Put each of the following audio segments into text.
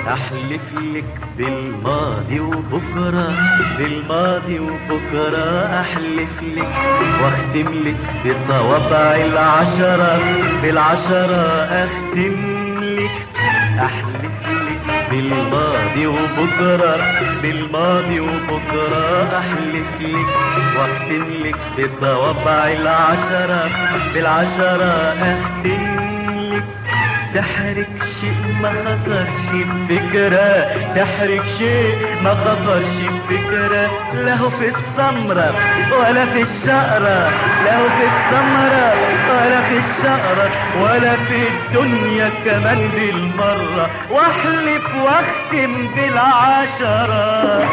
احلف لك بالماضي وبكرة بالماضي وبكرة احلف لك واختم لك بصوابع العشرة بالعشرة اختم لك احلف لك بالماضي وبكرة بالماضي وبكرة احلف لك واختم لك بصوابع العشرة بالعشرة اختم لك تحرك شيء ما خطرش بفكرة تحرك شيء ما خطرش بفكرة لا هو في السمرة ولا في الشقرة لا هو في السمرة ولا في الشقرة ولا في الدنيا كمان بالمرة واحلف واختم بالعشرة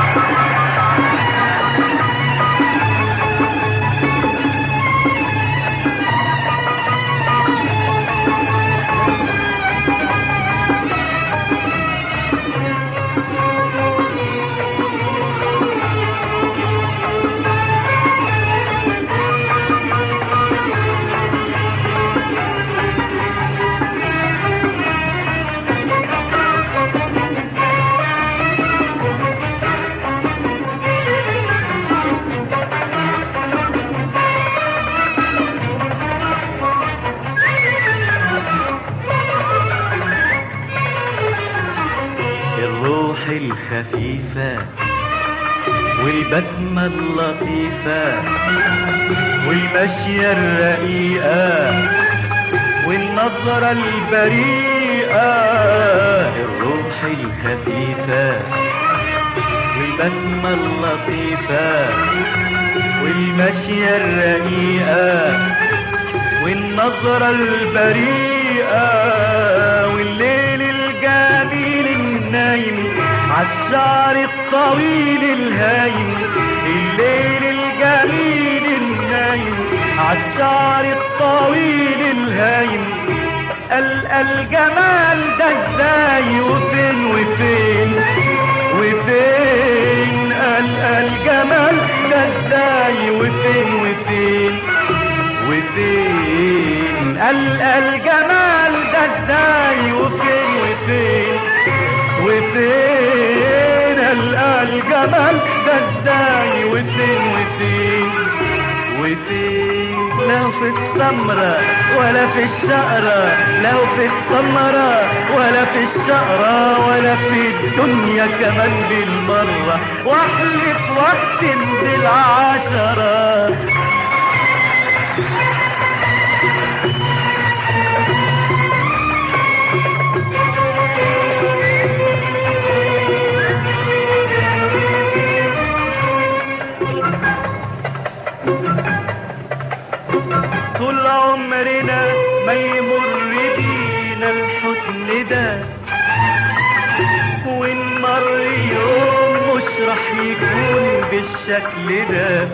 الروح الخفيفة والبسمة اللطيفة والمشية الرقيقة والنظرة البريئة الروح الخفيفة والبسمة اللطيفة والمشية الرقيقة والنظرة البريئة والليل الجميل النايم عالشعر الطويل الهايم الليل الجميل النايم عالشعر الطويل الهايم ألقى الجمال ده ازاي وفين وفين وفين ألقى الجمال ده ازاي وفين وفين وفين ألقى الجمال ده ازاي وفين وفين وفين ألقى الجمال ده ازاي وفين وفين وفين لو في السمرة ولا في الشقرة لو في السمرة ولا في الشقرة ولا في الدنيا كمان بالمرة واحلف واختم بالعشرة طول عمرنا ما يمر بينا الحزن ده وإن مر يوم مش راح يكون بالشكل ده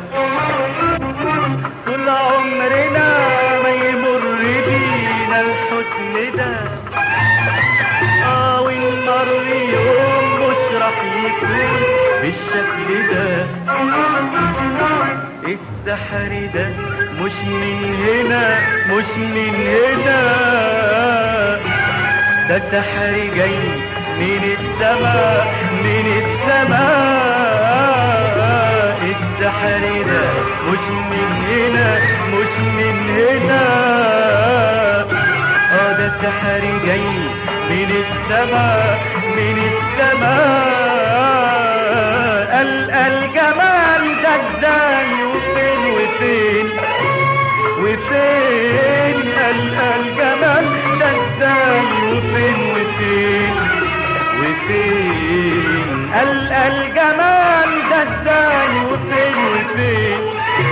طول عمرنا ما يمر بينا الحزن ده اه وإن مر يوم مش راح يكون بالشكل ده السحر ده مش من هنا مش من هنا ده سحر جاي من السماء من السماء السحر ده مش من هنا مش من هنا اه ده سحر جاي من السماء من السماء ألقى الجمال ده ازاي وفين وفين وفين ألقى الجمال ده ازاي وفين وفين وفين ألقى الجمال ده ازاي وفين وفين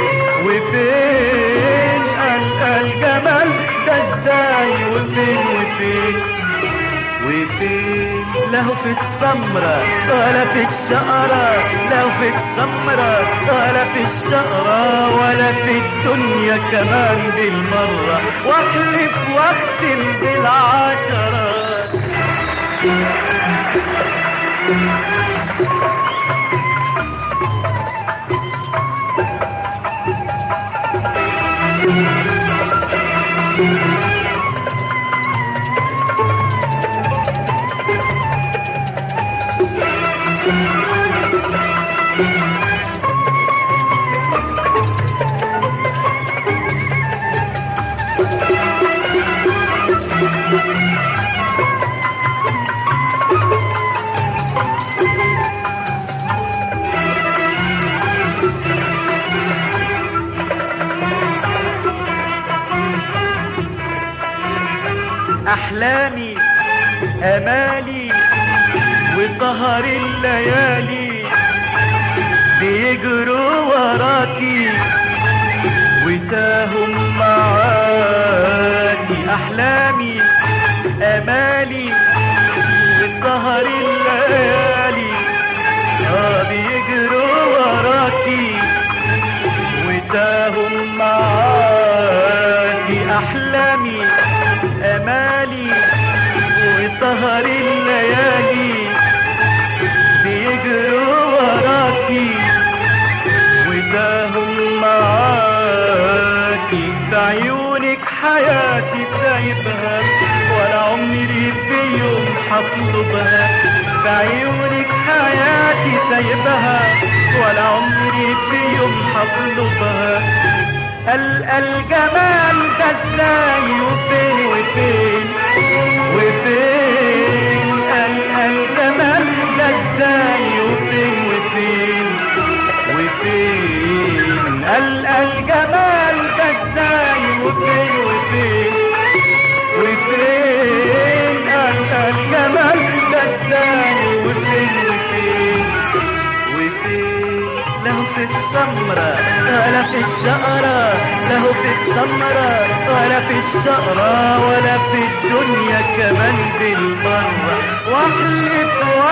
وفين ألقى الجمال ده ازاي وفين وفين وفين لا هو في السمرة ولا في الشقرة لا هو في السمرة ولا في الشقرة ولا في الدنيا كمان بالمرة واحلف واختم بالعشرة امالي وسهر الليالي بيجروا وراكي وتاهم معاكي احلامي امالي وسهر الليالي اه بيجروا وراكي وتاهم معاكي احلامي امالي وسهر الليالي بيجروا وراكي وتاهم معاكي بعيونك حياتي سايبها ولا عمري في يوم حطلبها بعيونك حياتي سايبها ولا عمري في يوم حطلبها ألقى الجمال ده ازاي وفين وفين وفين ألقى الجمال ده ازاي وفين وفين وفين ألقى الجمال ده ازاي وفين وفين وفين ألقى الجمال ده ازاي وفين وفين وفين له في السمرة ولا في الشقرة له في السمرة ولا في الشقرة ولا في الدنيا كمان بالمرة واحلف